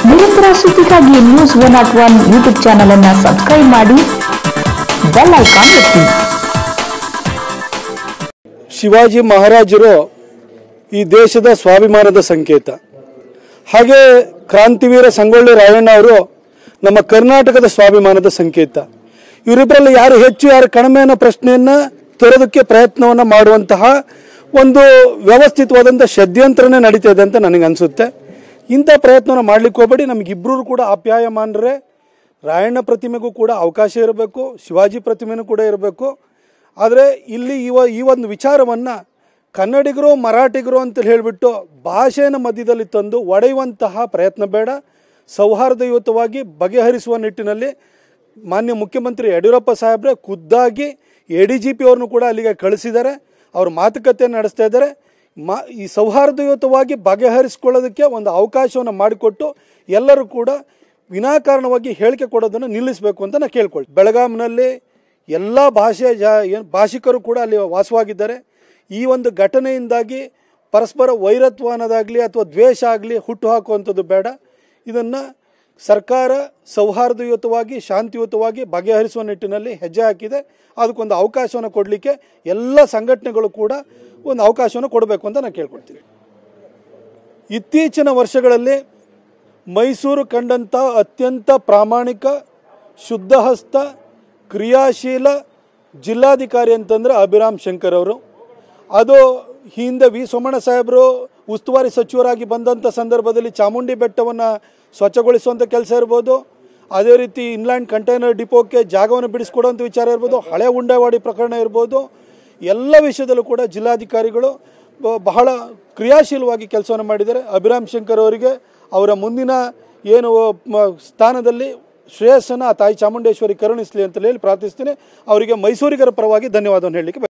ನಿರಂತರ ಸುದ್ದಿಗಾಗಿ news one not one YouTube channel ಅನ್ನು ಸಬ್ಸ್ಕ್ರೈಬ್ ಮಾಡಿ ಬೆಲ್ ಐಕಾನ್ ಒತ್ತಿ ಶಿವಾಜಿ ಮಹಾರಾಜರು ಈ ದೇಶದ ಸ್ವಾಭಿಮಾನದ ಸಂಕೇತ ಹಾಗೆ ಕ್ರಾಂತಿವೀರ ಸಂಗೊಳ್ಳಿ ರಾಯಣ್ಣ ಅವರು ನಮ್ಮ ಕರ್ನಾಟಕದ ಸ್ವಾಭಿಮಾನದ ಸಂಕೇತ ಇವರಿಬ್ಬರಲ್ಲಿ ಯಾರು ಹೆಚ್ಚು ಯಾರು ಕಡಿಮೆ ಅನ್ನೋ ಪ್ರಶ್ನೆಯನ್ನ ತೊರೋದಕ್ಕೆ ಪ್ರಯತ್ನವನ್ನು ಮಾಡುವಂತಹ ಒಂದು ವ್ಯವಸ್ಥಿತವಾದಂಥ ಷಡ್ಯಂತ್ರನೇ ನಡೀತಾ ಇದೆ ಅಂತ ನನಗೆ ಅನಿಸುತ್ತೆ ಇಂಥ ಪ್ರಯತ್ನವನ್ನು ಮಾಡ್ಲಿಕ್ಕೆ ಹೋಗ್ಬೇಡಿ ನಮಗಿಬ್ಬರು ಕೂಡ ಆಪ್ಯಾಯಮಾನರೇ ರಾಯಣ್ಣ ಪ್ರತಿಮೆಗೂ ಕೂಡ ಅವಕಾಶ ಇರಬೇಕು ಶಿವಾಜಿ ಪ್ರತಿಮೆನೂ ಕೂಡ ಇರಬೇಕು ಆದರೆ ಇಲ್ಲಿ ಇವ ಈ ಒಂದು ವಿಚಾರವನ್ನು ಕನ್ನಡಿಗರು ಮರಾಠಿಗರು ಅಂತ ಹೇಳಿಬಿಟ್ಟು ಭಾಷೆನ ಮಧ್ಯದಲ್ಲಿ ತಂದು ಒಡೆಯುವಂತಹ ಪ್ರಯತ್ನ ಬೇಡ ಸೌಹಾರ್ದಯುತವಾಗಿ ಬಗೆಹರಿಸುವ ನಿಟ್ಟಿನಲ್ಲಿ ಮಾನ್ಯ ಮುಖ್ಯಮಂತ್ರಿ ಯಡಿಯೂರಪ್ಪ ಸಾಹೇಬ್ರೆ ಖುದ್ದಾಗಿ ಎ ಡಿ ಜಿ ಪಿ ಅವ್ರನ್ನೂ ಕೂಡ ಅಲ್ಲಿಗೆ ಕಳಿಸಿದ್ದಾರೆ ಅವ್ರ ಮಾತುಕತೆ ನಡೆಸ್ತಾ ಇದ್ದಾರೆ ಮಾ ಈ ಸೌಹಾರ್ದಯುತವಾಗಿ ಬಗೆಹರಿಸ್ಕೊಳ್ಳೋದಕ್ಕೆ ಒಂದು ಅವಕಾಶವನ್ನು ಮಾಡಿಕೊಟ್ಟು ಎಲ್ಲರೂ ಕೂಡ ವಿನಾಕಾರಣವಾಗಿ ಹೇಳಿಕೆ ಕೊಡೋದನ್ನು ನಿಲ್ಲಿಸಬೇಕು ಅಂತ ನಾನು ಕೇಳ್ಕೊಳ್ತೀನಿ ಬೆಳಗಾಂನಲ್ಲಿ ಎಲ್ಲ ಭಾಷೆಯ ಜ ಏನು ಭಾಷಿಕರು ಕೂಡ ಅಲ್ಲಿ ವಾಸವಾಗಿದ್ದಾರೆ ಈ ಒಂದು ಘಟನೆಯಿಂದಾಗಿ ಪರಸ್ಪರ ವೈರತ್ವ ಅನ್ನೋದಾಗಲಿ ಅಥವಾ ದ್ವೇಷ ಆಗಲಿ ಹುಟ್ಟು ಹಾಕುವಂಥದ್ದು ಬೇಡ ಇದನ್ನು ಸರ್ಕಾರ ಸೌಹಾರ್ದಯುತವಾಗಿ ಶಾಂತಿಯುತವಾಗಿ ಬಗೆಹರಿಸುವ ನಿಟ್ಟಿನಲ್ಲಿ ಹೆಜ್ಜೆ ಹಾಕಿದೆ ಅದಕ್ಕೊಂದು ಅವಕಾಶವನ್ನು ಕೊಡಲಿಕ್ಕೆ ಎಲ್ಲ ಸಂಘಟನೆಗಳು ಕೂಡ ಒಂದು ಅವಕಾಶವನ್ನು ಕೊಡಬೇಕು ಅಂತ ನಾನು ಕೇಳ್ಕೊಳ್ತೀನಿ ಇತ್ತೀಚಿನ ವರ್ಷಗಳಲ್ಲಿ ಮೈಸೂರು ಕಂಡಂಥ ಅತ್ಯಂತ ಪ್ರಾಮಾಣಿಕ ಶುದ್ಧಹಸ್ತ ಕ್ರಿಯಾಶೀಲ ಜಿಲ್ಲಾಧಿಕಾರಿ ಅಂತಂದ್ರೆ ಅಭಿರಾಮ್ ಶಂಕರ್ ಅವರು ಅದು ಹಿಂದೆ ವಿ ಸೋಮಣ್ಣ ಸಾಹೇಬರು ಉಸ್ತುವಾರಿ ಸಚಿವರಾಗಿ ಬಂದಂಥ ಸಂದರ್ಭದಲ್ಲಿ ಚಾಮುಂಡಿ ಬೆಟ್ಟವನ್ನು ಸ್ವಚ್ಛಗೊಳಿಸುವಂಥ ಕೆಲಸ ಇರ್ಬೋದು ಅದೇ ರೀತಿ ಇನ್ಲ್ಯಾಂಡ್ ಕಂಟೈನರ್ ಡಿಪೋಕ್ಕೆ ಜಾಗವನ್ನು ಬಿಡಿಸ್ಕೊಡುವಂಥ ವಿಚಾರ ಇರ್ಬೋದು ಹಳೆ ಉಂಡಾವಾಡಿ ಪ್ರಕರಣ ಇರ್ಬೋದು ಎಲ್ಲ ವಿಷಯದಲ್ಲೂ ಕೂಡ ಜಿಲ್ಲಾಧಿಕಾರಿಗಳು ಬ- ಬಹಳ ಕ್ರಿಯಾಶೀಲವಾಗಿ ಕೆಲಸವನ್ನು ಮಾಡಿದ್ದಾರೆ ಅಭಿರಾಮ್ ಶಂಕರ್ ಅವರಿಗೆ ಅವರ ಮುಂದಿನ ಏನು ಮ- ಸ್ಥಾನದಲ್ಲಿ ಶ್ರೇಯಸ್ಸನ್ನು ಆ ತಾಯಿ ಚಾಮುಂಡೇಶ್ವರಿ ಕರುಣಿಸಲಿ ಅಂತ ಹೇಳಿ ಪ್ರಾರ್ಥಿಸ್ತೀನಿ ಅವರಿಗೆ ಮೈಸೂರಿಗರ ಪರವಾಗಿ ಧನ್ಯವಾದವನ್ನು ಹೇಳಲಿಕ್ಕೆ